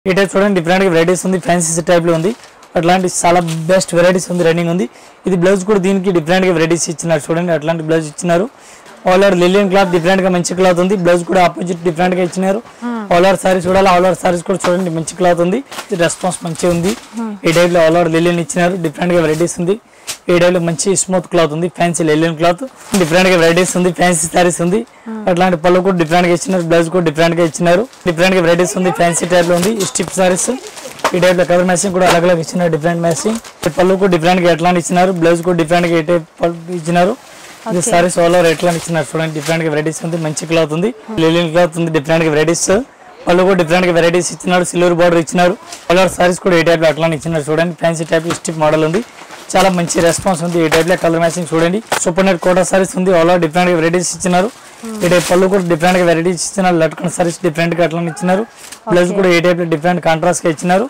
ఈ టైప్ చూడండి different varieties ఉంది ఫ్యాన్సీ టైప్ లో ఉంది అట్లాంటి చాలా బెస్ట్ వెరైటీస్ ఉంది రన్నింగ్ ఉంది ఇది బ్లౌజ్ కూడా దీనికి డిఫరెంట్ గా వెరైటీస్ ఇచ్చినారు చూడండి అట్లాంటి బ్లౌజ్ ఇచ్చినారు all over Lillian cloth different గా మంచి క్లాత్ ఉంది బ్లౌజ్ కూడా ఆపోజిట్ డిఫరెంట్ గా ఇచ్చినారు ఆల్ ఓవర్ సారీస్ చూడాలి ఆల్ ఓవర్ సారీస్ కూడా చూడండి మంచి క్లాత్ ఉంది రెస్పాన్స్ మంచిగా ఉంది ఈ టైప్ లో ఆల్ ఓవర్ లిలియన్ ఇచ్చినారు డిఫరెంట్ గా వెరైటీస్ ఉంది ఈ టైప్ లో మంచి స్మూత్ క్లాత్ ఉంది ఫ్యాన్సీ లెలియన్ క్లాత్ డిఫరెంట్ గా వెరైటీస్ ఉంది ఫ్యాన్సీ సారీస్ ఉంది అట్లాంటి పళ్ళు కూడా డిఫరెంట్ గా ఇచ్చినారు బ్లౌజ్ కూడా డిఫరెంట్ గా ఇచ్చినారు డిఫరెంట్ గా వెరైటీస్ ఉంది ఫ్యాన్సీ టైప్ లో ఉంది స్టిప్ సారీస్ ఈ టైప్ లో కలర్ మ్యాచింగ్ కూడా అలగ్ అలగ్ ఇచ్చినారు డిఫరెంట్ మ్యాచింగ్ పళ్ళు కూడా డిఫరెంట్ గా ఎట్లా ఇచ్చినారు బ్లౌజ్ కూడా డిఫరెంట్ గా ఈ టైప్ పళ్ళు ఇచ్చినారు ఇది సారీస్ ఆల్ ఓవర్ ఎట్లా ఇచ్చినారు చూడండి డిఫరెంట్ గా వెరైటీస్ ఉంది మంచి క్లాత్ ఉంది లెలియన్ క్లాత్ ఉంది డిఫరెంట్ గా వెరైటీస్ వాళ్ళు కూడా డిఫరెంట్ గా వెరైటీస్ ఇచ్చినారు సిల్వర్ బార్డర్ ఇచ్చినారు కలర్ సారీస్ కూడా ఈ టైప్ లో అట్లా ఇచ్చినారు చూడండి ఫ్యాన్సీ టైప్ స్టిప్ మోడల్ ఉంది చాలా మంచి రెస్పాన్స్ ఉంది ఈ టైప్ లో కలర్ మ్యాచింగ్ చూడండి సూపర్ నెట్ కోటా సారీస్ ఉంది ఆల్ ఓవర్ డిఫరెంట్ గా వెరైటీస్ ఇచ్చినారు ఈ టైప్ పళ్ళు కూడా డిఫరెంట్ గా వెరైటీస్ ఇచ్చినారు లట్కన్ సారీస్ డిఫరెంట్ గా అట్లా ఇచ్చినారు బ్లౌజ్ కూడా ఈ టైప్ లో డిఫరెంట్ కాంట్రాస్ట్ గా ఇచ్చినారు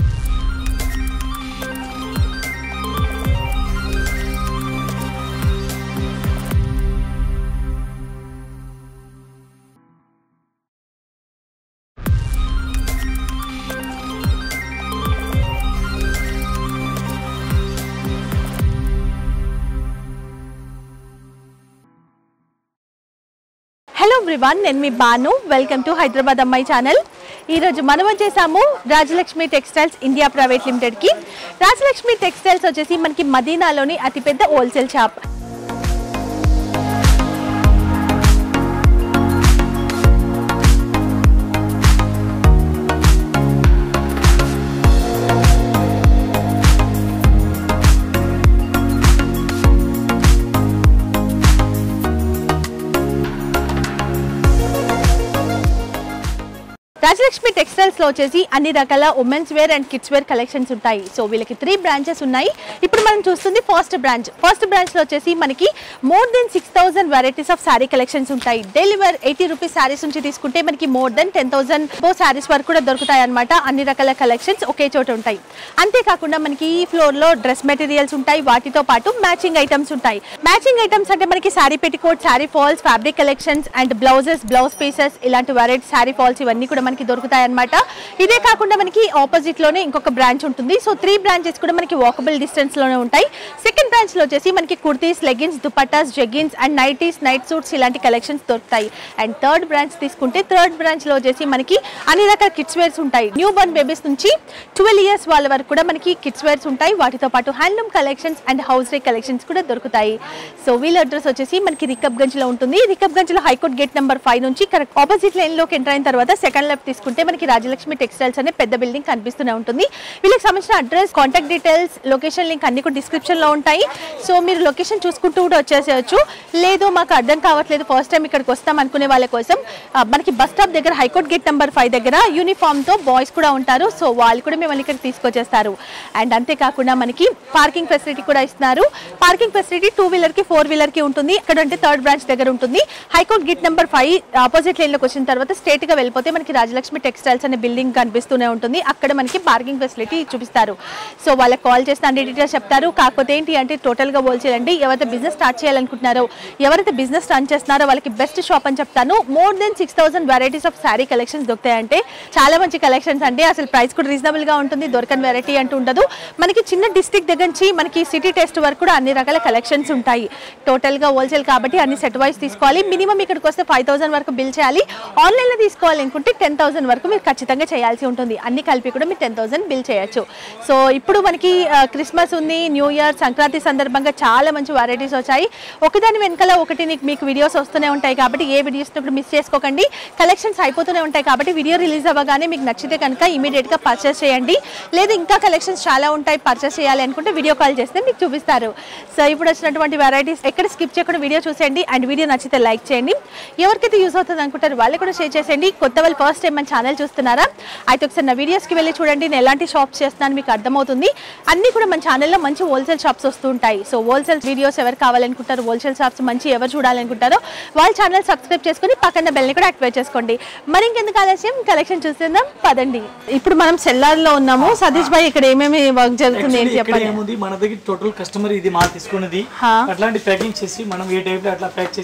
హలో ఎవ్రీవన్ నేను మీ బాను వెల్కమ్ టు హైదరాబాద్ అమ్మాయి ఛానల్ ఈరోజు మనం వచ్చేసాము రాజలక్ష్మి టెక్స్టైల్స్ ఇండియా ప్రైవేట్ లిమిటెడ్కి రాజలక్ష్మి టెక్స్టైల్స్ వచ్చేసి మనకి మదీనాలోని అతిపెద్ద హోల్సేల్ షాప్ రాజలక్ష్మి టెక్స్టైల్స్ లో వచ్చేసి అన్ని రకాల women's wear and kids wear collections ఉంటాయి సో వీళ్ళకి త్రీ బ్రాంచెస్ ఉన్నాయి ఇప్పుడు మనం చూస్తుంది ఫస్ట్ బ్రాంచ్ ఫస్ట్ బ్రాంచ్ లో వచ్చేసి మనకి more than six thousand varieties of sari collections ఉంటాయి daily wear eighty rupees saris నుంచి తీసుకుంటే మనకి more than ten thousand saris వరకు కూడా దొరుకుతాయి అనమాట అన్ని రకాల కలెక్షన్స్ ఒకే చోట ఉంటాయి అంతేకాకుండా మనకి ఈ ఫ్లోర్ లో డ్రెస్ మెటీరియల్స్ ఉంటాయి వాటితో పాటు మ్యాచింగ్ ఐటమ్స్ ఉంటాయి మ్యాచింగ్ ఐటమ్స్ అంటే మనకి sari petticoat sari falls fabric collections and blouses blouse pieces ఇలాంటి వెరైటీ శారీ ఫాల్స్ ఇవన్నీ కూడా మనకి దొరుకుతాయి అనమాట ఇదే కాకుండా మనకి ఆపోజిట్ లోనే ఇంకొక బ్రాంచ్ ఉంటుంది సో త్రీ బ్రాంచెస్ కూడా మనకి వాకబుల్ డిస్టెన్స్ లోనే ఉంటాయి సెకండ్ బ్రాంచ్ లో వచ్చేసి మనకి kurtis leggings dupattas jeggings and nighties night suits ఇలాంటి కలెక్షన్స్ దొరుకుతాయి అండ్ థర్డ్ బ్రాంచ్ తీసుకుంటే థర్డ్ బ్రాంచ్ లో వచ్చేసి మనకి అన్ని రకాల కిడ్స్ వేర్స్ ఉంటాయి న్యూ బర్న్ బేబీస్ నుంచి ట్వెల్వ్ ఇయర్స్ వాళ్ళ వరకు కూడా మనకి కిడ్స్ వేర్స్ ఉంటాయి వాటితో పాటు handloom collections and hosiery collections కూడా దొరుకుతాయి సో వీళ్ళ అడ్రస్ వచ్చేసి మనకి రికబ్గంజ్ లో ఉంటుంది రికబ్గంజ్ లో హైకోర్ట్ గేట్ నెంబర్ ఫైవ్ నుంచి కరెక్ట్ ఆపోజిట్ లైన్ లోకి ఎంటర్ అయిన తర్వాత సెకండ్ లెఫ్ట్ తీసుకుంటే మనకి రాజలక్ష్మి టెక్స్టైల్స్ అనే పెద్ద బిల్డింగ్ కనిపిస్తూనే ఉంటుంది వీళ్ళకి సంబంధించిన address contact details location link అన్ని కూడా డిస్క్రిప్షన్ లో ఉంటాయి సో మీరు లొకేషన్ చూసుకుంటూ కూడా వచ్చేసేయచ్చు లేదు మాకు అర్థం కావట్లేదు ఫస్ట్ టైం ఇక్కడికి వస్తాం అనుకునే వాళ్ళ కోసం ఆ, మనకి బస్ స్టాప్ దగ్గర హైకోర్ట్ గేట్ నెంబర్ ఫైవ్ దగ్గర యూనిఫామ్ తో బాయ్స్ కూడా ఉంటారు సో వాళ్ళు కూడా మిమ్మల్ని ఇక్కడ తీసుకొచ్చేస్తారు అండ్ అంతేకాకుండా మనకి పార్కింగ్ ఫెసిలిటీ కూడా ఇస్తున్నారు పార్కింగ్ ఫెసిలిటీ టూ వీలర్ కి ఫోర్ వీలర్ కి ఉంటుంది ఇక్కడ అంటే థర్డ్ బ్రాంచ్ దగ్గర ఉంటుంది high court gate number five opposite line లోకి వచ్చిన తర్వాత స్ట్రేట్ గా వెళ్ళిపోతే మనకి రాజలక్ష్మి టెక్స్టైల్స్ అనే బిల్డింగ్ కనిపిస్తూనే ఉంటుంది అక్కడ మనకి పార్కింగ్ ఫెసిలిటీ చూపిస్తారు సో వాళ్ళకి కాల్ చేస్తే అన్ని డీటెయిల్స్ చెప్తారు కాకపోతే ఏంటి అంటే టోటల్ గా హోల్సేల్ అండి ఎవరైతే బిజినెస్ స్టార్ట్ చేయాలనుకుంటున్నారో ఎవరైతే బిజినెస్ రన్ చేస్తున్నారో వాళ్ళకి బెస్ట్ షాప్ అని చెప్తాను more than six thousand varieties of sari collections దొరుకుతాయంటే చాలా మంచి కలెక్షన్స్ అండి అసలు ప్రైస్ కూడా రీజనబుల్ గా ఉంటుంది దొరకని వెరైటీ అంటూ ఉండదు మనకి చిన్న డిస్ట్రిక్ట్ దగ్గర నుంచి మనకి సిటీ టెస్ట్ వరకు కూడా అన్ని రకాల కలెక్షన్స్ ఉంటాయి టోటల్ గా హోల్సేల్ కాబట్టి అన్ని సెట్ వైస్ తీసుకోవాలి మినిమం ఇక్కడికి వస్తే ఫైవ్ థౌసండ్ వరకు బిల్ చేయాలి ఆన్లైన్ లో తీసుకోవాలి అనుకుంటే టెన్ థౌసండ్ వరకు మీరు ఖచ్చితంగా చేయాల్సి ఉంటుంది అన్ని కలిపి కూడా మీరు టెన్ థౌసండ్ బిల్ చేయొచ్చు సో ఇప్పుడు మనకి ఆ, క్రిస్మస్ ఉంది న్యూ ఇయర్ సంక్రాంతి సందర్భంగా చాలా మంచి వెరైటీస్ వచ్చాయి ఒకదాని వెనకాల ఒకటి నీకు మీకు వీడియోస్ వస్తూనే ఉంటాయి కాబట్టి ఏ వీడియోస్ కూడా మిస్ చేసుకోకండి కలెక్షన్స్ అయిపోతూనే ఉంటాయి కాబట్టి వీడియో రిలీజ్ అవ్వగానే మీకు నచ్చితే కనుక ఇమీడియట్ గా పర్చేస్ చేయండి లేదు ఇంకా కలెక్షన్స్ చాలా ఉంటాయి పర్చేస్ చేయాలి అనుకుంటే వీడియో కాల్ చేస్తే మీకు చూపిస్తారు సో ఇప్పుడు వచ్చినటువంటి వెరైటీస్ ఎక్కడ స్కిప్ చేయకుండా వీడియో చూసేయండి అండ్ వీడియో నచ్చితే లైక్ చేయండి ఎవరికైతే యూస్ అవుతుంది అనుకుంటారు వాళ్ళు కూడా షేర్ చేసేయండి కొత్త వాళ్ళు ఫస్ట్ టైం మన ఛానల్ చూస్తున్నారా అయితే ఒకసారి నా వీడియోస్కి వెళ్ళి చూడండి నేను ఎలాంటి షాప్స్ చేస్తున్నాను మీకు అర్థమవుతుంది అన్ని కూడా మన ఛానల్లో మంచి హోల్సేల్ షాప్స్ వస్తూ ఉంటాయి సో హోల్సేల్ వీడియోస్ ఎవరు కావాలనుకుంటారు హోల్సేల్ షాప్స్ మంచి ఎవరు చూడాలనుకుంటారో వాళ్ళ ఛానల్ సబ్స్క్రైబ్ చేసుకుని పక్కన బెల్ని కూడా యాక్టివేట్ చేసుకోండి మరి ఇంకెందుకు ఆలస్యం కలెక్షన్ చూస్తుందాం పదండి ఇప్పుడు మనం సెల్లార్లో ఉన్నాము సతీష్ భాయ్ ఇక్కడ ఏమేమి వర్క్ జరుగుతుంది ఏంటి Actually ఇక్కడ చెప్పండి ఏముంది మన దగ్గర టోటల్ కస్టమర్ ఇది మాల్ తీసుకున్నది హా. అట్లాంటి ప్యాకింగ్ చేసి మనం ఏ టైప్ లో అట్లా ప్యాక్ చేసి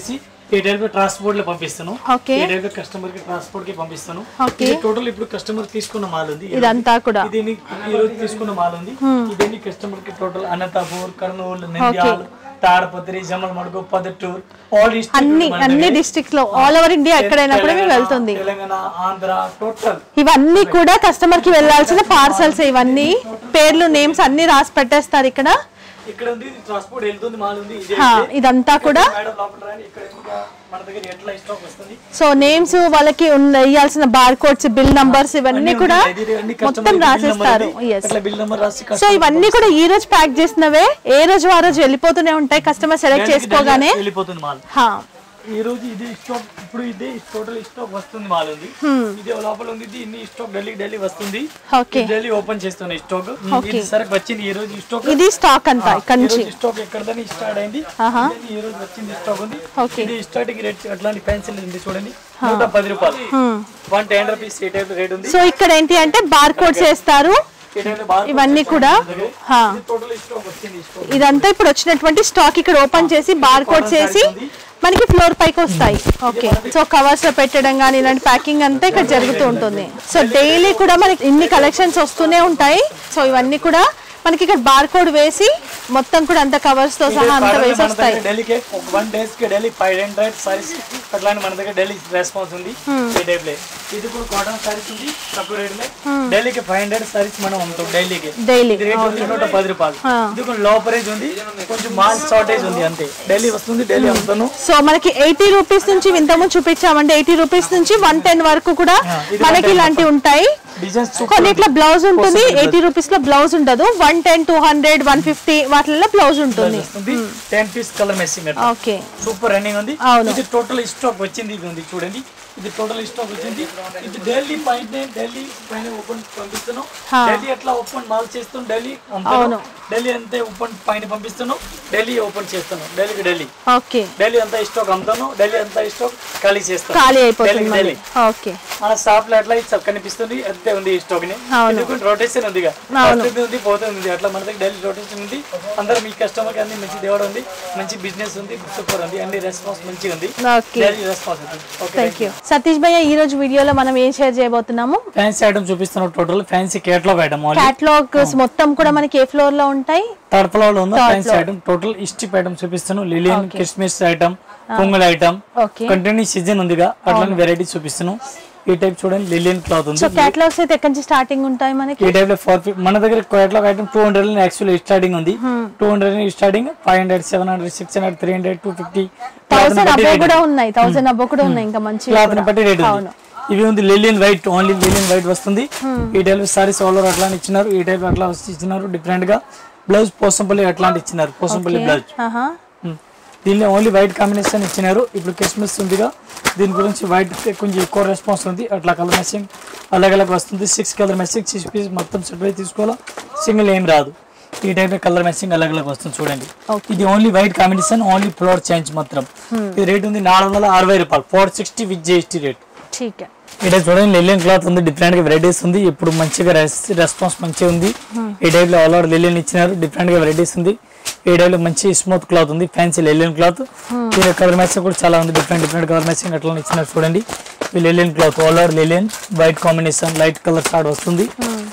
ఈ టైప్ ట్రాన్స్పోర్ట్ లో పంపిస్తాను ఓకే ఈ టైప్ కస్టమర్ కి ట్రాన్స్పోర్ట్ కి పంపిస్తాను ఓకే. ఇది టోటల్ ఇప్పుడు కస్టమర్ తీసుకున్న మాల్ ఉంది ఇదంతా కూడా ఇది నీ- ఈ రోజు తీసుకున్న మాల్ ఉంది ఇది కస్టమర్ కి టోటల్ అనంతపూర్ కర్నూలు నంద్యాల తాడపత్రి జమల్ మడుగు పదట్టూర్ ఆల్ అన్ని అన్ని డిస్ట్రిక్ట్స్ లో ఆల్ ఓవర్ ఇండియా ఎక్కడైనా కూడా మీకు వెళ్తుంది తెలంగాణ ఆంధ్ర టోటల్ ఇవన్నీ కూడా కస్టమర్ కి వెళ్ళాల్సిన పార్సల్స్ ఇవన్నీ పేర్లు నేమ్స్ అన్ని రాసి పెట్టేస్తారు ఇక్కడ ఇక్కడ ఉంది ట్రాన్స్పోర్ట్ వెళ్తుంది మాల్ ఉంది ఇది హా, ఇదంతా కూడా మేడం లోపల రాని ఇక్కడ ఇంకా మన దగ్గర ఎట్లా స్టాక్ వస్తుంది సో నేమ్స్ వాళ్ళకి ఉన్న- ఇయ్యాల్సిన బార్ కోడ్స్ బిల్ నంబర్స్ ఇవన్నీ కూడా ఇది అన్ని మొత్తం customer bill number రాసేస్తారు ఇది. ఎస్ అట్లా బిల్ నెంబర్ రాసి సో ఇవన్నీ కూడా ఈ రోజు ప్యాక్ చేసినవే ఏ రోజు ఆ రోజు వెళ్ళిపోతూనే ఉంటాయి కస్టమర్ సెలెక్ట్ చేసుకోగానే వెళ్ళిపోతుంది మాల్ హా, ఈ రోజు ఇది స్టాక్ ఇప్పుడు ఇదే టోటల్ స్టాక్ వస్తుంది మాల్ ఉంది ఇది లోపల ఉంది ఇది ఇన్ని స్టాక్ ఢిల్లీ ఢిల్లీ వస్తుంది ఓకే ఢిల్లీ ఓపెన్ చేస్తున్న స్టాక్ ఇది సరకు వచ్చింది ఈ రోజు స్టాక్ ఇది స్టాక్ అంతా ఇక్కడ ఈ నుంచి రోజు స్టాక్ ఎక్కడదని స్టార్ట్ అయింది ఆహా. ఇది ఈ రోజు వచ్చింది స్టాక్ ఉంది ఓకే ఇది స్టార్టింగ్ రేట్ అట్లాంటి పెన్సిల్ ఉంది చూడండి నూట పది రూపాయలు వన్ టెన్ రూపీస్ ఈ టైప్ రేట్ ఉంది సో ఇక్కడ ఏంటి అంటే బార్ కోడ్స్ వేస్తారు ఈ టైప్ బాగా ఇవన్నీ కూడా హా. టోటల్ స్టాక్ వచ్చింది స్టాక్ ఇదంతా ఇప్పుడు వచ్చినటువంటి స్టాక్ ఇక్కడ ఓపెన్ చేసి బార్ కోడ్స్ వేసి మనకి ఫ్లోర్ పైకి వస్తాయి ఓకే సో కవర్స్ లో పెట్టడం కానీ ఇలాంటి ప్యాకింగ్ అంతా ఇక్కడ జరుగుతూ ఉంటుంది సో డైలీ కూడా మనకి ఇన్ని కలెక్షన్స్ వస్తూనే ఉంటాయి సో ఇవన్నీ కూడా మనకి ఇక్కడ బార్ కోడ్ వేసి మొత్తం కూడా అంత కవర్స్ తో సహా అంత వేసి వస్తాయి ఢిల్లీకి ఒక వన్ డేస్ కి ఢిల్లీ ఫైవ్ హండ్రెడ్ సారీస్ అట్లానే మన దగ్గర ఢిల్లీ రెస్పాన్స్ ఉంది ఈ టైప్ లో ఇది కూడా కాటన్ సారీస్ ఉంది తక్కువ రేట్ లో ఢిల్లీకి ఫైవ్ హండ్రెడ్ సారీస్ మనం అమ్ముతాం ఢిల్లీకి డైలీ ఇది రేట్ ఉంది నూట పది రూపాయలు ఇది కొంచెం లో ప్రైస్ ఉంది కొంచెం మాల్ షార్టేజ్ ఉంది అంతే ఢిల్లీ వస్తుంది ఢిల్లీ అమ్ముతాను సో మనకి ఎయిటీ రూపీస్ నుంచి ఇంతకుముందు చూపించామంటే ఎయిటీ రూపీస్ నుంచి వన్ టెన్ వరకు కూడా ఇది మనకి ఇలాంటివి ఉంటాయి డిజైన్స్ కొన్నిట్లో బ్లౌజ్ ఉంటుంది ఎయిటీ రూపీస్ లో బ్లౌజ్ ఉండదు one ten two hundred one fifty వాటిల్లో బ్లౌజ్ ఉంటుంది వస్తుంది టెన్ పీస్ కలర్ మెస్సింగ్ ఓకే సూపర్ రన్నింగ్ ఉంది అవును. ఇది టోటల్ స్టాక్ వచ్చింది ఇది ఉంది చూడండి ఇది టోటల్ స్టాక్ వచ్చింది ఇది ఢిల్లీ పైన ఢిల్లీ పైన ఓపెన్ పంపిస్తున్నాం హా. ఢిల్లీ అట్లా ఓపెన్ మాల్ చేస్తాం ఢిల్లీ అవును. అమ్ముతాను ఢిల్లీ అంతే ఓపెన్ పైన పంపిస్తున్నాం ఢిల్లీ ఓపెన్ చేస్తాను ఢిల్లీకి ఢిల్లీ ఓకే ఢిల్లీ అంతా స్టాక్ అమ్ముతాను ఢిల్లీ అంతా స్టాక్ ఖాళీ చేస్తాను ఖాళీ అయిపోతుంది ఢిల్లీకి మళ్ళీ ఢిల్లీ ఓకే మన షాప్ లో అట్లా ఇది కనిపిస్తుంది అంతే ఉంది ఈ స్టాక్ ని అవును. ఇది కూడా రొటేషన్ ఉంది ఇక. అవును. వస్తుంది ఉంది పోతుంది ఉంది అట్లా మన దగ్గర డైలీ రొటేషన్ ఉంది అందరూ మీ కస్టమర్ కి అన్ని మంచి దేవడం ఉంది మంచి బిజినెస్ ఉంది సూపర్ ఉంది అన్ని రెస్పాన్స్ మంచిగా ఉంది ఓకే డైలీ రెస్పాన్స్ ఉంది ఓకే థ్యాంక్ యూ సతీష్ భయ్య ఈ రోజు వీడియోలో మనం ఏం షేర్ చేయబోతున్నాము ఫ్యాన్సీ ఐటమ్ చూపిస్తున్నాం total fancy catalogue item only catalogues మొత్తం కూడా మనకి ఏ ఫ్లోర్ లో ఉంటాయి థర్డ్ ఫ్లోర్ లో ఉన్న Third ఫ్యాన్సీ ఐటమ్ టోటల్ ఇస్టిప్ ఐటమ్ చూపిస్తున్నాం లిలియన్ Christmas item Pongal item okay continue season ఉందిగా అట్లాంటి వెరైటీస్ చూపిస్తున్నాం ఈ టైప్ చూడండి లిలియన్ క్లాత్ ఉంది సో క్యాటలాగ్స్ అయితే ఎక్కడి నుంచి స్టార్టింగ్ ఉంటాయి మనకి ఈ టైప్ లో ఫోర్ మన దగ్గర catalogue item two hundred actual starting ఉంది two hundred starting five hundred seven hundred six hundred three hundred two fifty thousand అబ్బో కూడా ఉన్నాయి థౌసండ్ అబ్బో కూడా ఉన్నాయి ఇంకా మంచి క్లాత్ ని బట్టి రేట్ ఉంది ఇవి ఉంది లిలియన్ వైట్ ఓన్లీ లిలియన్ వైట్ వస్తుంది ఈ టైప్ సారీస్ ఆల్ ఓవర్ అట్లా ఇచ్చినారు ఈ టైప్ అట్లా వచ్చి ఇచ్చినారు డిఫరెంట్ గా బ్లౌజ్ పోసంపల్లి అట్లాంటి ఇచ్చినారు పోసంపల్లి బ్లౌజ్ ఆహా దీనిలో ఓన్లీ వైట్ కాంబినేషన్ ఇచ్చినారు ఇప్పుడు క్రిస్మస్ ఉందిగా దీని గురించి వైట్ కొంచెం ఎక్కువ రెస్పాన్స్ ఉంది అట్లా కలర్ మ్యాచింగ్ అలాగ్ అలాగ్ వస్తుంది six colour matching six piece మొత్తం సెట్ అయి తీసుకోవాలా సింగిల్ ఏం రాదు ఈ టైప్ కలర్ మ్యాచింగ్ అలాగ్ అలాగ్ వస్తుంది చూడండి ఇది only white combination only floor change మాత్రం ఇది రేట్ ఉంది నాలుగు వందల అరవై రూపాయలు four sixty with GST rate ఠీక్ ఇక్కడ చూడండి లిలియన్ క్లాత్ ఉంది డిఫరెంట్ గా వెరైటీస్ ఉంది ఇప్పుడు మంచిగా రెస్పాన్స్ మంచిగా ఉంది ఈ టైప్ లో ఆల్ ఓవర్ లిలియన్ ఇచ్చినారు డిఫరెంట్ గా వెరైటీస్ ఉంది ఈ టైప్ లో మంచి స్మూత్ క్లాత్ ఉంది ఫ్యాన్సీ లిలియన్ క్లాత్ దీని కలర్ మ్యాచింగ్ కూడా చాలా ఉంది డిఫరెంట్ డిఫరెంట్ కలర్ మ్యాచింగ్ అట్లా ఇచ్చినారు చూడండి ఈ linen cloth all over linen white combination light colour short వస్తుంది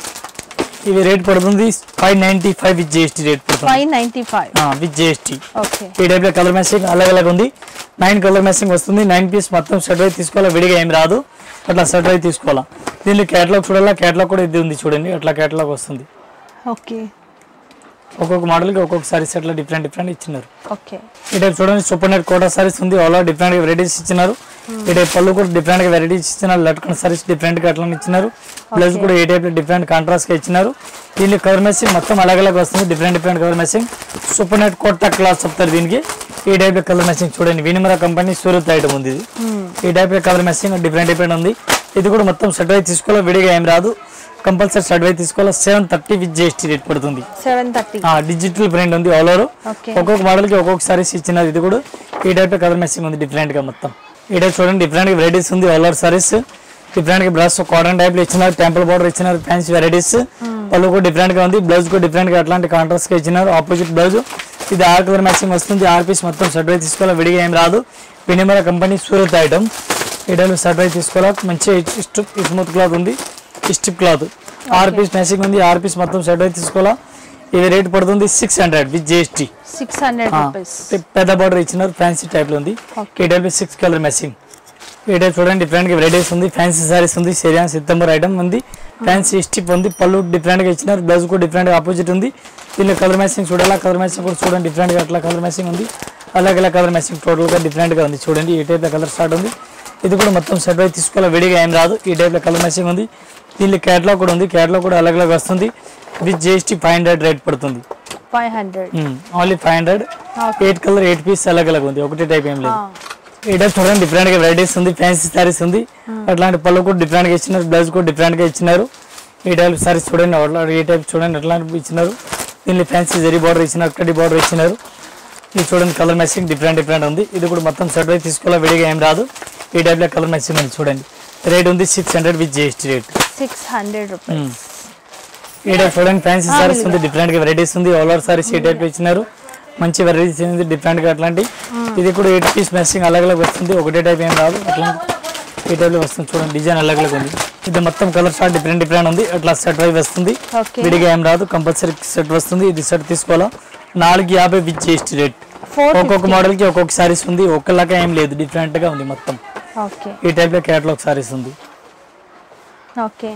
ఇవి రేట్ పడుతుంది five ninety five with GST rate పడుతుంది five ninety five with GST okay ఈ టైప్ లో కలర్ మ్యాచింగ్ అలాగ్ అలాగ్ ఉంది నైన్ కలర్ మ్యాచింగ్ వస్తుంది నైన్ పీస్ మొత్తం సెట్ అయి తీసుకోవాలా విడిగా ఏం రాదు అట్లా సెట్ అయి తీసుకోవాలా దీనిలో కేటలాగ్ చూడాలా కేటలాగ్ కూడా ఇది ఉంది చూడండి అట్లా కేటలాగ్ వస్తుంది ఓకే ఒక్కొక్క మోడల్కి ఒక్కొక్క సారీస్ అట్లా డిఫరెంట్ డిఫరెంట్ ఇచ్చినారు ఓకే ఈ టైప్ చూడండి సూపర్ నెట్ కోటా సారీస్ ఉంది ఆల్ డిఫరెంట్ గా వెరైటీస్ ఇచ్చినారు ఈ టైప్ పళ్ళు కూడా డిఫరెంట్ గా వెరైటీస్ ఇచ్చినారు లట్కన్ సారీస్ డిఫరెంట్ గా అట్లా ఇచ్చినారు బ్లౌజ్ కూడా ఏ టైప్ డిఫరెంట్ కాంట్రాస్ట్ గా ఇచ్చినారు దీనికి కవర్ మెసింగ్ మొత్తం అలాగ్ అలాగ్ వస్తుంది different different colour matching super net Kota class చెప్తారు దీనికి ఈ టైప్ లో కలర్ మెసింగ్ చూడండి వినిమరా కంపెనీ సూరత్ ఐటమ్ ఉంది ఇది ఈ టైప్ లో కలర్ మెసింగ్ డిఫరెంట్ డిఫరెంట్ ఉంది ఇది కూడా మొత్తం సెట్ అయి తీసుకోవాలి విడిగా ఏం రాదు కంపల్సరీ సెట్ అయి తీసుకోవాలి seven thirty with GST rate పడుతుంది సెవెన్ థర్టీ డిజిటల్ ప్రింట్ ఉంది ఆల్ ఓవర్ ఓకే ఒక్కొక్క మోడల్ కి ఒక్కొక్క సారీస్ ఇచ్చినారు ఇది కూడా ఈ టైప్ కలర్ మ్యాచింగ్ ఉంది డిఫరెంట్ గా మొత్తం ఈ టైప్ చూడండి డిఫరెంట్ వెరైటీస్ ఉంది ఆల్ ఓవర్ సారీస్ డిఫరెంట్ గా బ్రష్ కాటన్ టైప్ లో ఇచ్చినారు టెంపుల్ బార్డర్ ఇచ్చినారు ఫ్యాన్సీ వెరైటీస్ పళ్ళు కూడా డిఫరెంట్ గా ఉంది బ్లౌజ్ కూడా డిఫరెంట్ గా అట్లాంటి కాంట్రాస్ట్ గా ఇచ్చినారు ఆపోజిట్ బ్లౌజ్ ఇది ఆరు కలర్ మ్యాచింగ్ వస్తుంది ఆరు పీస్ మొత్తం సెట్ వైజ్ తీసుకోవాలి విడిగా ఏం రాదు వినిమల కంపెనీ సూరత్ ఐటమ్ ఇటైల్ సెట్ వైజ్ తీసుకోవాలి మంచి స్టిప్ స్మూత్ క్లాత్ ఉంది స్టిప్ క్లాత్ ఆరు పీస్ మ్యాచింగ్ ఉంది ఆరు పీస్ మొత్తం సెట్ వైజ్ తీసుకోవాలా ఇది రేట్ పడుతుంది six hundred with GST six hundred rupees పెద్ద బార్డర్ ఇచ్చినారు ఫ్యాన్సీ టైప్ లో ఉంది Okay. ఈ టైప్ సిక్స్ కలర్ మ్యాచింగ్ ఈ టైప్ చూడండి డిఫరెంట్ గా వెరైటీస్ ఉంది ఫ్యాన్సీ సారీస్ ఉంది సెరియాన్ సితంబర్ ఐటమ్ ఉంది ఫ్యాన్సీ స్టిప్ ఉంది పళ్ళు డిఫరెంట్ గా ఇచ్చినారు బ్లౌజ్ కూడా డిఫరెంట్ గా ఆపోజిట్ ఉంది దీనిలో కలర్ మ్యాచింగ్ చూడాలా కలర్ మ్యాచింగ్ కూడా చూడండి డిఫరెంట్ గా అట్లా కలర్ మ్యాచింగ్ ఉంది అలాగే ఇలా కలర్ మ్యాచింగ్ టోటల్ గా డిఫరెంట్ గా ఉంది చూడండి ఈ టైప్ లో కలర్ స్టార్ట్ ఉంది ఇది కూడా మొత్తం సెట్ అయితే తీసుకోవాలి విడిగా ఏం రాదు ఈ టైప్ లో కలర్ మ్యాచింగ్ ఉంది దీనిలో క్యాట్లాగ్ కూడా ఉంది క్యాట్లాగ్ కూడా అలాగే అలాగే వస్తుంది with GST five hundred rate పడుతుంది five hundred only five hundred Okay. Eight colour eight piece అలాగ్ అలాగ్ ఉంది ఒకటే టైప్ ఏం లేదు ఈ టైప్ చూడండి డిఫరెంట్ గా వెరైటీస్ ఉంది ఫ్యాన్సీ సారీస్ ఉంది అట్లాంటి పళ్ళు కూడా డిఫరెంట్ గా ఇచ్చినారు బ్లౌజ్ కూడా డిఫరెంట్ గా ఇచ్చినారు ఈ టైప్ సారీస్ చూడండి అట్లా ఈ టైప్ చూడండి అట్లాంటి ఇచ్చినారు దీనిలో ఫ్యాన్సీ జరీ బార్డర్ ఇచ్చినారు కడ్డీ బార్డర్ ఇచ్చినారు ఇది చూడండి కలర్ మ్యాచింగ్ డిఫరెంట్ డిఫరెంట్ ఉంది ఇది కూడా మొత్తం సెట్ అయితే తీసుకోవాలి విడిగా ఏం రాదు ఈ టైప్ లో కలర్ మ్యాచింగ్ ఉంది చూడండి రేట్ ఉంది six hundred with GST rate six hundred rupees ఈ టైప్ చూడండి ఫ్యాన్సీ సారీస్ ఉంది డిఫరెంట్ గా వెరైటీస్ ఉంది ఆల్ ఓవర్ సారీస్ ఈ టైప్ ఇచ్చినారు మంచి వెరైటీస్ ఉంది డిఫరెంట్ గా అట్లాంటి ఇది కూడా ఎయిట్ పీస్ మ్యాచింగ్ అలాగ్ అలాగ్ వస్తుంది ఒకటే టైప్ ఏం రాదు అట్లాంటి ఈ టైప్ లో వస్తుంది చూడండి డిజైన్ అలాగ్ అలాగ్ ఉంది ఇది మొత్తం కలర్ షార్ట్ డిఫరెంట్ డిఫరెంట్ ఉంది అట్లా సెట్ వైజ్ వస్తుంది Okay. విడిగా ఏం రాదు కంపల్సరీ సెట్ వస్తుంది ఇది సెట్ తీసుకోవాలా నాలుగు యాభై విత్ జిఎస్టీ రేట్ ఫోర్ ఒక్కొక్క మోడల్ కి ఒక్కొక్క సారీస్ ఉంది ఒక్కలాగా ఏం లేదు డిఫరెంట్ గా ఉంది మొత్తం ఓకే ఈ టైప్ లో క్యాటలాగ్ సారీస్ ఉంది ఓకే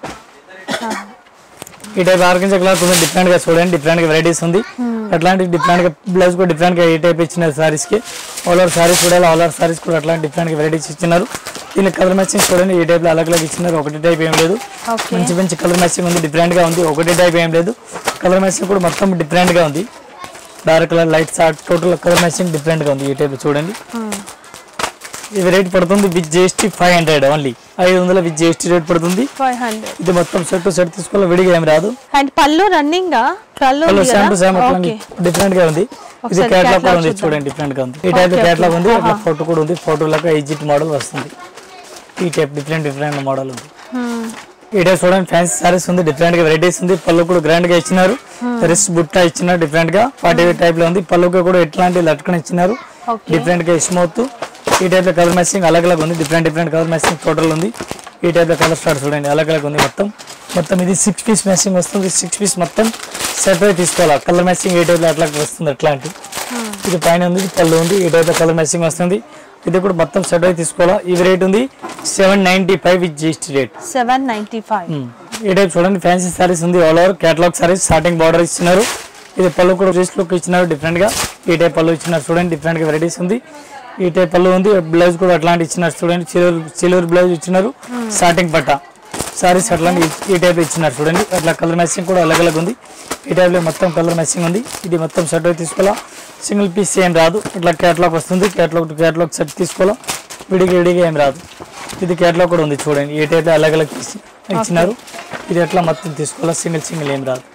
ఈ టైప్ ఆర్గంజా క్లాత్ ఉంది డిఫరెంట్ గా చూడండి డిఫరెంట్ గా వెరైటీస్ ఉంది అట్లాంటి డిఫరెంట్ గా బ్లౌజ్ కూడా డిఫరెంట్ గా ఈ టైప్ ఇచ్చిన సారీస్ కి ఆల్ ఓవర్ సారీస్ కూడా ఆల్ ఓవర్ సారీస్ కూడా అట్లాంటి డిఫరెంట్ గా వెరైటీస్ ఇచ్చినారు దీని కలర్ మ్యాచింగ్ చూడండి ఈ టైప్ లో అలగ్ అలగ్ ఇచ్చినారు ఒకటి టైప్ ఏం లేదు ఓకే మంచి మంచి కలర్ మ్యాచింగ్ ఉంది డిఫరెంట్ గా ఉంది ఒకటే టైప్ ఏం లేదు కలర్ మ్యాచింగ్ కూడా మొత్తం డిఫరెంట్ గా ఉంది dark colour light short total colour matching different గా ఉంది ఈ టైప్ చూడండి ఇది రేట్ పడుతుంది with GST five hundred only ఐదు వందల విత్ జిఎస్టీ రేట్ పడుతుంది ఫైవ్ హండ్రెడ్ ఇది మొత్తం సెట్ టు సెట్ తీసుకోవాలి విడిగా ఏం రాదు అండ్ పళ్ళు రన్నింగ్ పళ్ళు కలర్ ఉంది సేమ్ టు సేమ్ కదా? అట్లా ఓకే డిఫరెంట్ గా ఉంది ఇది ఒకసారి కేటలాగ్ కూడా catalog ఉంది చూద్దాం. చూడండి డిఫరెంట్ గా ఉంది ఈ టైప్ Okay, కేటలాగ్ okay. ఉంది అట్లా ఆహా. ఫోటో కూడా ఉంది ఫోటో లాగా ఎగ్జిట్ మోడల్ వస్తుంది ఈ టైప్ డిఫరెంట్ డిఫరెంట్ మోడల్ ఉంది Hmm. ఈ టైప్ చూడండి ఫ్యాన్సీ సారీస్ ఉంది డిఫరెంట్ గా వెరైటీస్ ఉంది పళ్ళు కూడా గ్రాండ్ గా ఇచ్చినారు రిస్ట్ బుట్ట ఇచ్చినారు డిఫరెంట్ గా ఫార్టీ టైప్ లో ఉంది పళ్ళుకి కూడా ఎట్లాంటి లట్కన్ ఇచ్చినారు Okay. డిఫరెంట్ గా స్మూత్ ఈ టైప్ లో కలర్ మ్యాచింగ్ అలగ్ అలగ్ ఉంది different different colour matching total ఉంది ఈ టైప్ లో కలర్ స్టార్ట్ చూడండి అలగ్ అలగ్ ఉంది మొత్తం మొత్తం ఇది సిక్స్ పీస్ మ్యాచింగ్ వస్తుంది సిక్స్ పీస్ మొత్తం సెట్ అయి తీసుకోవాలి కలర్ మ్యాచింగ్ ఏ టైప్ లో అట్లా వస్తుంది అట్లాంటి ఇది పైన ఉంది ఇది పళ్ళు ఉంది ఈ టైప్ లో కలర్ మ్యాచింగ్ వస్తుంది ఇది కూడా మొత్తం సెట్ అయి తీసుకోవాలా ఇది రేట్ ఉంది seven ninety five with GST rate seven ninety five ఈ టైప్ చూడండి ఫ్యాన్సీ సారీస్ ఉంది all over catalogue saris starting border ఇచ్చినారు ఇది పళ్ళు కూడా రిస్ట్ లుక్ ఇచ్చినారు డిఫరెంట్ గా ఈ టైప్ పళ్ళు ఇచ్చినారు చూడండి డిఫరెంట్ గా వెరైటీస్ ఉంది ఈ టైప్ పళ్ళు ఉంది బ్లౌజ్ కూడా అట్లాంటి ఇచ్చినారు చూడండి చిలూరు చిలూరు బ్లౌజ్ ఇచ్చినారు స్టార్టింగ్ పట్ట సారీస్ అట్లాంటి ఈ టైప్ ఇచ్చినారు చూడండి అట్లా కలర్ మ్యాచింగ్ కూడా అలగ్ అలగ్ ఉంది ఈ టైప్ లో మొత్తం కలర్ మ్యాచింగ్ ఉంది ఇది మొత్తం సెట్ అయి తీసుకోవాలా సింగిల్ పీస్ ఏం రాదు ఇట్లా కేటలాగ్ వస్తుంది కేటలాగ్ టు కేటలాగ్ సెట్ తీసుకోవాలా విడిగా విడిగా ఏం రాదు ఇది కేటలాగ్ కూడా ఉంది చూడండి ఏ టైప్ అలగ్ అలగ్ తీసి- ఇచ్చినారు ఇది ఎట్లా మొత్తం తీసుకోవాలా సింగిల్ సింగిల్ ఏం రాదు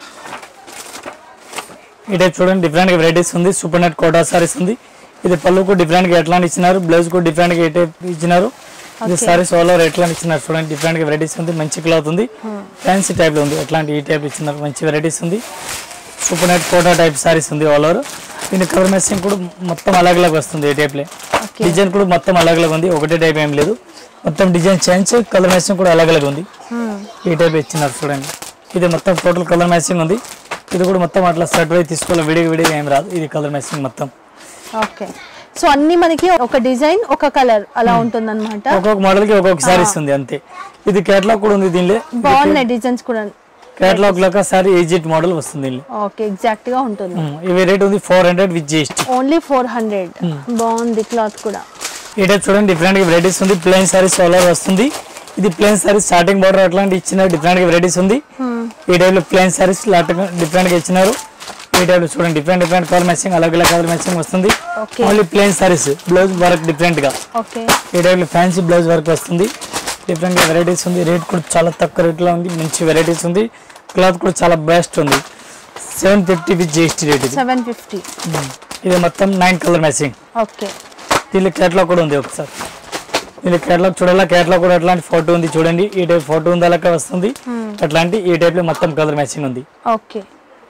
ఈ టైప్ చూడండి డిఫరెంట్ గా వెరైటీస్ ఉంది సూపర్ నెట్ కోటా సారీస్ ఉంది ఇది పళ్ళుకు డిఫరెంట్ గా ఎట్లా ఇచ్చినారు బ్లౌజ్ కూడా డిఫరెంట్ గా ఏ టైప్ ఇచ్చినారు ఇది సారీస్ ఆల్ ఓవర్ ఎట్లా ఇచ్చినారు చూడండి డిఫరెంట్ గా వెరైటీస్ ఉంది మంచి క్లాత్ ఉంది ఫ్యాన్సీ టైప్ లో ఉంది ఎట్లాంటి ఈ టైప్ ఇచ్చినారు మంచి వెరైటీస్ ఉంది super net Kota type saris ఉంది ఆల్ ఓవర్ దీని కలర్ మ్యాచింగ్ కూడా మొత్తం అలాగ్ అలాగ్ వస్తుంది ఈ టైప్ లో ఓకే డిజైన్ కూడా మొత్తం అలాగ్ అలాగ్ ఉంది ఒకటే టైప్ ఏం లేదు మొత్తం డిజైన్ చేంజ్ కలర్ మ్యాచింగ్ కూడా అలాగ్ అలాగ్ ఉంది ఈ టైప్ ఇచ్చినారు చూడండి ఇది మొత్తం టోటల్ కలర్ మ్యాచింగ్ ఉంది ఇది కూడా మొత్తం అట్లా సెట్ వైజ్ తీసుకోవాలి విడిగా విడిగా ఏం రాదు ఇది కలర్ మ్యాచింగ్ మొత్తం ఓకే సో అన్ని మనకి ఒక డిజైన్ ఒక కలర్ అలా ఉంటుంది అనమాట ఒక్కొక్క మోడల్ కి ఒక్కొక్క సారీస్ ఉంది అంతే ఇది కేటలాగ్ కూడా ఉంది దీనిలో బాగున్నాయి డిజైన్స్ కూడా కేటలాగ్ లాగా సారీ ఏజిట్ మోడల్ వస్తుంది దీనిలో ఓకే ఎగ్జాక్ట్ గా ఉంటుంది ఉమ్, ఇవి రేట్ ఉంది four hundred with GST only four hundred బాగుంది క్లాత్ కూడా ఈ టైప్ చూడండి డిఫరెంట్ గా వెరైటీస్ ఉంది ప్లెయిన్ సారీస్ కలర్ వస్తుంది ఇది ప్లెయిన్ సారీస్ స్టార్టింగ్ బార్డర్ అట్లాంటి ఇచ్చిన డిఫరెంట్ గా వెరైటీస్ ఉంది ఈ టైప్ లో ప్లెయిన్ సారీస్ డిఫరెంట్ గా ఇచ్చినారు ఈ టైప్ లో చూడండి డిఫరెంట్ డిఫరెంట్ కలర్ మ్యాచింగ్ అలాగే కలర్ మ్యాచింగ్ వస్తుంది Okay. Only plain saris blouse work different గా ఓకే ఈ టైప్ లో ఫ్యాన్సీ బ్లౌజ్ వర్క్ వస్తుంది డిఫరెంట్ గా వెరైటీస్ ఉంది రేట్ కూడా చాలా తక్కువ రేట్ లో ఉంది మంచి వెరైటీస్ ఉంది క్లాత్ కూడా చాలా బెస్ట్ ఉంది seven fifty with GST rate ఇది సెవెన్ ఫిఫ్టీ ఉమ్. ఇది మొత్తం నైన్ కలర్ మ్యాచింగ్ ఓకే దీనిలో కేటలాగ్ కూడా ఉంది ఒకసారి దీనిలో కేటలాగ్ చూడాలా కేటలాగ్ కూడా అట్లాంటి ఫోటో ఉంది చూడండి ఈ టైప్ ఫోటో ఉంది అలాగే వస్తుంది అట్లాంటి ఈ టైప్ లో మొత్తం కలర్ మ్యాచింగ్ ఉంది ఓకే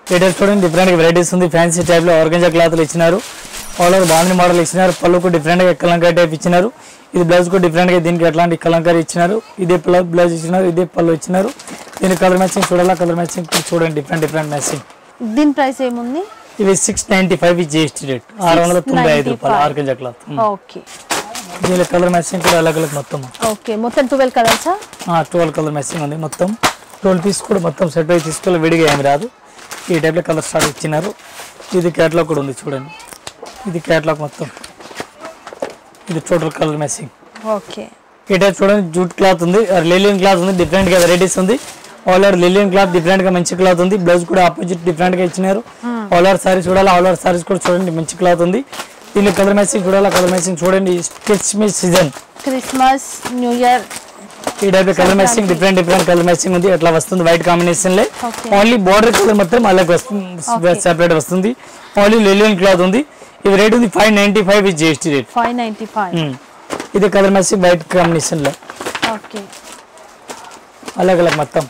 లేటెస్ట్ చూడండి డిఫరెంట్ వెరైటీస్ ఉంది ఫ్యాన్సీ టైప్ లో ఆర్గంజా క్లాత్లు ఇచ్చినారు ఆల్ ఓవర్ బాగుంది మోడల్ ఇచ్చినారు పళ్ళుకు డిఫరెంట్ గా కలంకారీ టైప్ ఇచ్చినారు ఇది బ్లౌజ్ కు డిఫరెంట్ గా దీనికి ఎట్లాంటి కలంకారీ ఇచ్చినారు ఇదే బ్లౌజ్ ఇచ్చినారు ఇదే పళ్ళు ఇచ్చినారు దీని కలర్ మ్యాచింగ్ చూడాలా కలర్ మ్యాచింగ్ చూడండి డిఫరెంట్ డిఫరెంట్ మ్యాచింగ్ దీని ప్రైస్ ఏముంది ఇవి six ninety five GST rate ఆరు వందల తొంభై ఐదు రూపాయలు 695. ఆర్గంజా క్లాత్ ఓకే దీని కలర్ మ్యాచింగ్ కూడా అలగ్ అలగ్ మొత్తం ఓకే మొత్తం ట్వెల్వ్ కలర్సా ట్వెల్వ్ కలర్ మ్యాచింగ్ ఉంది మొత్తం ట్వెల్వ్ పీస్ కూడా మొత్తం సెట్ అయి తీసుకోవాలి విడిగా ఏమి రాదు ఈ టైప్లో కలర్ స్టార్ట్ ఇచ్చినారు ఇది క్యాట్లాగ్ కూడా ఉంది చూడండి ఇది క్యాట్లాగ్ మొత్తం ఇది టోటల్ కలర్ మ్యాచింగ్ ఓకే ఈ టైప్ చూడండి జూట్ క్లాత్ ఉంది లిలియన్ క్లాత్ ఉంది డిఫరెంట్ గా వెరైటీస్ ఉంది all over Lillian cloth different గా మంచి క్లాత్ ఉంది బ్లౌజ్ కూడా ఆపోజిట్ డిఫరెంట్ గా ఇచ్చినారు ఆల్ ఓవర్ సారీస్ చూడాలి ఆల్ ఓవర్ సారీస్ కూడా చూడండి మంచి క్లాత్ ఉంది దీనిలో కలర్ మ్యాచింగ్ చూడాలి కలర్ మ్యాచింగ్ చూడండి Christmas season Christmas new year ఈ type colour matching different different colour matching ఉంది అట్లా వస్తుంది వైట్ కాంబినేషన్ లో Okay. ఓన్లీ బార్డర్ కలర్ మాత్రం అలాగే వస్తుంది Okay. సెపరేట్ వస్తుంది ఓన్లీ లిలియన్ క్లాత్ ఉంది ఇది రేట్ ఉంది five ninety five with GST rate five ninety five ఇది కలర్ మ్యాచింగ్ వైట్ కాంబినేషన్ లో ఓకే అలాగ్ అలాగ్ మొత్తం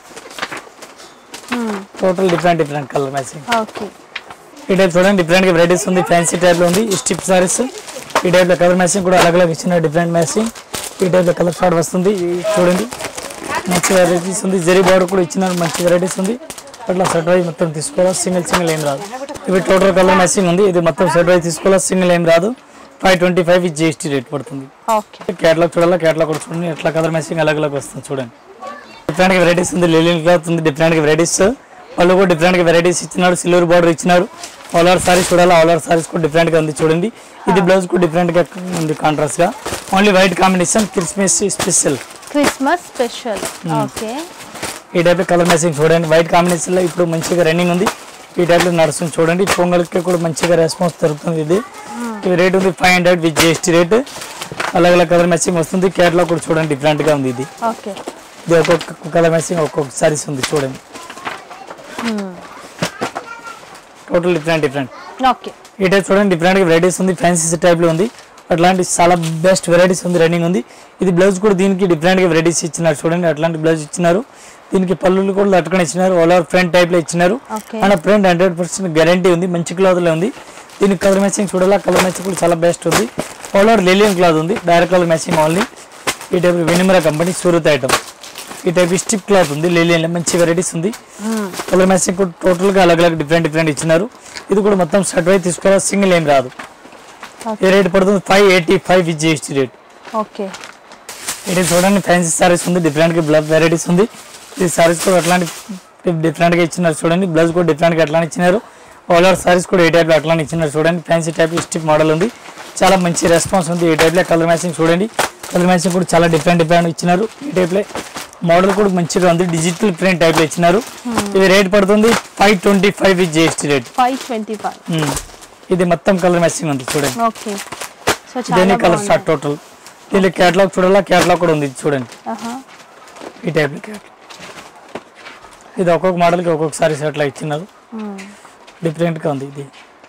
total different different colour matching okay ఈ టైప్ చూడండి డిఫరెంట్ గా వెరైటీస్ ఉంది ఫ్యాన్సీ టైప్ లో ఉంది స్టిప్ సారీస్ ఈ టైప్ లో కలర్ మ్యాచింగ్ కూడా అలగ్ అలగ్ ఇచ్చిన డిఫరెంట్ మ్యాచింగ్ ఈ టైప్ లో కలర్ షార్ట్ వస్తుంది ఇది చూడండి మంచి వెరైటీస్ ఉంది జరీ బార్డర్ కూడా ఇచ్చినారు మంచి వెరైటీస్ ఉంది అట్లా సెట్ వైజ్ మొత్తం తీసుకోవాలి సింగిల్ సింగిల్ ఏం రాదు ఇవి టోటల్ కలర్ మ్యాచింగ్ ఉంది ఇది మొత్తం సెట్ వైజ్ తీసుకోవాలి సింగిల్ ఏం రాదు ఫైవ్ ట్వంటీ ఫైవ్ ఇది జిఎస్టీ రేట్ పడుతుంది ఓకే కేటలాగ్ చూడాలా కేటలాగ్ కూడా చూడండి ఎట్లా కలర్ మ్యాచింగ్ అలగ్ అలగ్ వస్తుంది చూడండి డిఫరెంట్ గా వెరైటీస్ ఉంది లిలియన్ క్లాత్ ఉంది డిఫరెంట్ గా వెరైటీస్ వాళ్ళు కూడా డిఫరెంట్ గా వెరైటీస్ ఇచ్చినారు సిల్వర్ బార్డర్ ఇచ్చినారు ఆల్ ఓవర్ సారీస్ చూడాలి ఆల్ ఓవర్ సారీస్ కూడా డిఫరెంట్ గా ఉంది చూడండి ఇది బ్లౌజ్ కూడా డిఫరెంట్ గా ఉంది కాంట్రాస్ట్ గా only white combination Christmas special Christmas special okay ఈ టైప్ కలర్ మ్యాచింగ్ చూడండి వైట్ కాంబినేషన్ లో ఇప్పుడు మంచిగా రన్నింగ్ ఉంది ఈ టైప్ లో నడుస్తుంది చూడండి పొంగల్కి కూడా మంచిగా రెస్పాన్స్ దొరుకుతుంది ఇది ఇది రేట్ ఉంది five hundred with GST rate అలాగే అలా కలర్ మ్యాచింగ్ వస్తుంది కేటలాగ్ కూడా చూడండి డిఫరెంట్ గా ఉంది ఇది ఓకే ఇది ఒక్కొక్క కలర్ మ్యాచింగ్ ఒక్కొక్క సారీస్ ఉంది చూడండి టోటల్ డిఫరెంట్ డిఫరెంట్ ఓకే ఈ టైప్ చూడండి డిఫరెంట్ వెరైటీస్ ఉంది ఫ్యాన్సీ టైప్ లో ఉంది అట్లాంటి చాలా బెస్ట్ వెరైటీస్ ఉంది రన్నింగ్ ఉంది ఇది బ్లౌజ్ కూడా దీనికి డిఫరెంట్ గా వెరైటీస్ ఇచ్చినారు చూడండి అట్లాంటి బ్లౌజ్ ఇచ్చినారు దీనికి పళ్ళులు కూడా లట్టుకొని ఇచ్చినారు ఆల్ ఓవర్ ఫ్రంట్ టైప్ లో ఇచ్చినారు Okay. And front hundred percent guarantee ఉంది మంచి క్లాత్ లో ఉంది దీనికి కలర్ మ్యాచింగ్ చూడాలా కలర్ మ్యాచింగ్ కూడా చాలా బెస్ట్ ఉంది ఆల్ ఓవర్ లిలియన్ క్లాత్ ఉంది డైరెక్ట్ కలర్ మ్యాచింగ్ ఓన్లీ ఈ టైప్ వెనిమరా కంపెనీ సూరత్ ఐటమ్ ఈ టైప్ స్టిప్ క్లాత్ ఉంది లిలియన్ మంచి వెరైటీస్ ఉంది కలర్ మ్యాచింగ్ కూడా టోటల్ గా అలగ్ అలగ్ డిఫరెంట్ డిఫరెంట్ ఇచ్చినారు ఇది కూడా మొత్తం సెట్ వై తీసుకోవాలి సింగిల్ ఏం రాదు ఈ రేట్ పడుతుంది five eighty five with GST rate okay ఇది చూడండి ఫ్యాన్సీ సారీస్ ఉంది డిఫరెంట్ గా బ్లౌజ్ వెరైటీస్ ఉంది ఈ సారీస్ కూడా అట్లాంటి డిఫరెంట్ గా ఇచ్చినారు చూడండి బ్లౌజ్ కూడా డిఫరెంట్ గా అట్లానే ఇచ్చినారు ఆల్ ఓవర్ సారీస్ కూడా ఏ టైప్ లో అట్లానే ఇచ్చినారు చూడండి ఫ్యాన్సీ టైప్ స్టిప్ మోడల్ ఉంది చాలా మంచి రెస్పాన్స్ ఉంది ఈ టైప్ లో కలర్ మ్యాచింగ్ చూడండి కలర్ మ్యాచింగ్ కూడా చాలా డిఫరెంట్ డిఫరెంట్ ఇచ్చినారు ఈ టైప్ లో మోడల్ కూడా మంచిగా ఉంది డిజిటల్ ప్రింట్ టైప్ లో ఇచ్చినారు ఇది రేట్ పడుతుంది five twenty five with GST rate five twenty five ఇది మొత్తం కలర్ మ్యాచింగ్ ఉంది చూడండి ఓకే సో ఇదేనే చాలా కలర్ స్టార్ట్ టోటల్ దీనిలో క్యాటలాగ్ చూడాలా క్యాటలాగ్ కూడా ఉంది ఇది చూడండి ఆహా. ఈ టైప్ క్యాటలాగ్ ఇది ఒక్కొక్క మోడల్కి ఒక్కొక్కసారి అట్లా ఇచ్చినారు మ్మ్. డిఫరెంట్గా ఉంది ఇది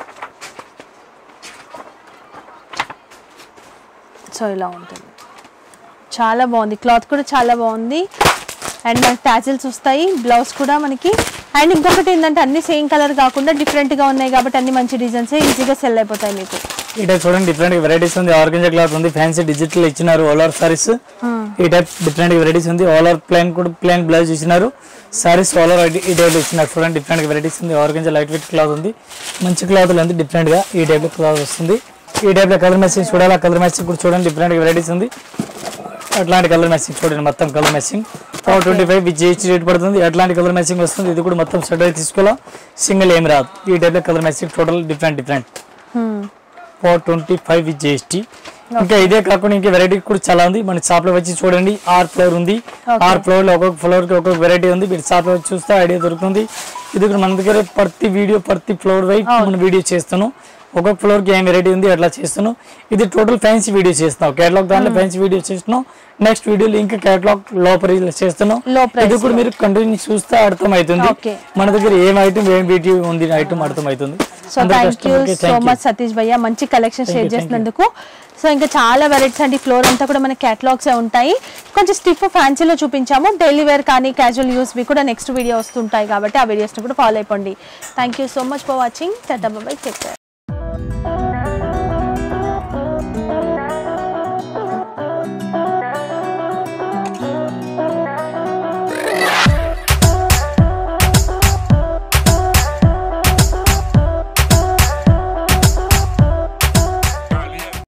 సో ఇలా ఉంటుంది చాలా బాగుంది క్లాత్ కూడా చాలా బాగుంది అండ్ మనకి టాజిల్స్ వస్తాయి బ్లౌజ్ కూడా మనకి అండ్ ఇంకొకటి ఏంటంటే అన్ని సేమ్ కలర్ కాకుండా డిఫరెంట్గా ఉన్నాయి కాబట్టి అన్ని మంచి డిజైన్స్ ఈజీగా సెల్ అయిపోతాయి మీకు ఈ టైప్ చూడండి డిఫరెంట్ వెరైటీస్ ఉంది ఆర్గంజా క్లాత్ ఉంది ఫ్యాన్సీ డిజిటల్ ఇచ్చినారు ఆల్ ఓవర్ సారీస్ ఈ టైప్ డిఫరెంట్ వెరైటీస్ ఉంది ఆల్ ఓవర్ ప్లైన్ కూడా ప్లైన్ బ్లౌజ్ ఇచ్చినారు సారీస్ ఆల్ ఓవర్ ఈ టైప్ ఇచ్చినారు చూడండి డిఫరెంట్ వెరైటీస్ ఉంది ఆర్గంజా లైట్ వెయిట్ క్లాత్ ఉంది మంచి క్లాత్ ఉంది డిఫరెంట్ గా ఈ టైప్ క్లాత్ వస్తుంది ఈ టైప్ లో కలర్ మ్యాచింగ్ చూడాలి కలర్ మ్యాచింగ్ కూడా చూడండి డిఫరెంట్ వెరైటీస్ ఉంది అట్లాంటి కలర్ మ్యాచింగ్ చూడండి మొత్తం colour matching four twenty five with GST rate పడుతుంది అట్లాంటి కలర్ మ్యాచింగ్ వస్తుంది ఇది కూడా మొత్తం సెట్ అయితే తీసుకోవాలా సింగిల్ ఏం రాదు ఈ టైప్ లో colour matching total different different four twenty five with GST ఇంకా ఇదే కాకుండా ఇంకా వెరైటీ కూడా చాలా ఉంది మన షాప్ లో వచ్చి చూడండి ఆర్ ఫ్లోర్ ఉంది ఆర్ ఫ్లోర్ లో ఒక్కొక్క ఫ్లోర్ కి ఒక్కొక్క వెరైటీ ఉంది మీరు షాప్ లో వచ్చి చూస్తే ఐడియా దొరుకుతుంది ఇది కూడా మన దగ్గర ప్రతి వీడియో ప్రతి ఫ్లోర్ వైపు మన వీడియో చేస్తాను ఒక్కొక్క ఫ్లోర్ కి ఏం వెరైటీ ఉంది అట్లా చేస్తున్నాం ఇది టోటల్ ఫ్యాన్సీ వీడియో చేస్తున్నాం కేటలాగ్ దాంట్లో ఫ్యాన్సీ వీడియో చేస్తున్నాం నెక్స్ట్ వీడియోలో ఇంకా కేటలాగ్ లోపల చేస్తున్నాం Low price ఇది కూడా మీరు కంటిన్యూ చూస్తే అర్థం అవుతుంది Okay. మన దగ్గర ఏం ఐటమ్ ఏం వీటి ఉంది ఐటమ్ అర్థం అవుతుంది so thank you so much Satish భయ్య మంచి కలెక్షన్ షేర్ చేసినందుకు సో ఇంకా చాలా వెరైటీస్ అండి ఫ్లోర్ అంతా కూడా మన క్యాటలాగ్స్ ఉంటాయి కొంచెం స్టిఫ్ ఫ్యాన్సీలో చూపించాము డైలీ వేర్ కానీ క్యాజువల్ యూస్వి కూడా నెక్స్ట్ వీడియో వస్తుంటాయి కాబట్టి ఆ వీడియోస్ని కూడా ఫాలో అయిపోండి thank you so much for watching టాటా బాయ్ టేక్ కేర్